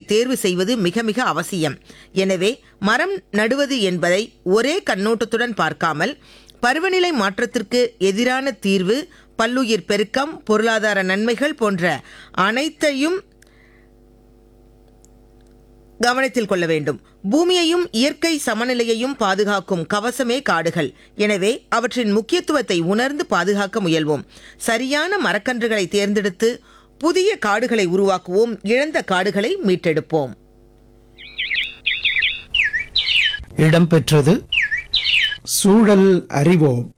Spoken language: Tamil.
தேர்வு செய்வது மிக மிக அவசியம் எனவே மரம் நடுவது என்பதை ஒரே கண்ணோட்டத்துடன் பார்க்காமல் பருவநிலை மாற்றத்திற்கு எதிரான தீர்வு பல்லுயிர் பெருக்கம் பொருளாதார நன்மைகள் போன்ற அனைத்தையும் கவனத்தில் கொள்ள வேண்டும் பூமியையும் இயற்கை சமநிலையையும் பாதுகாக்கும் கவசமே காடுகள் எனவே அவற்றின் முக்கியத்துவத்தை உணர்ந்து பாதுகாக்க முயல்வோம் சரியான மரக்கன்றுகளை தேர்ந்தெடுத்து புதிய காடுகளை உருவாக்குவோம் இழந்த காடுகளை மீட்டெடுப்போம் இடம்பெற்றது சூழல் அறிவோம்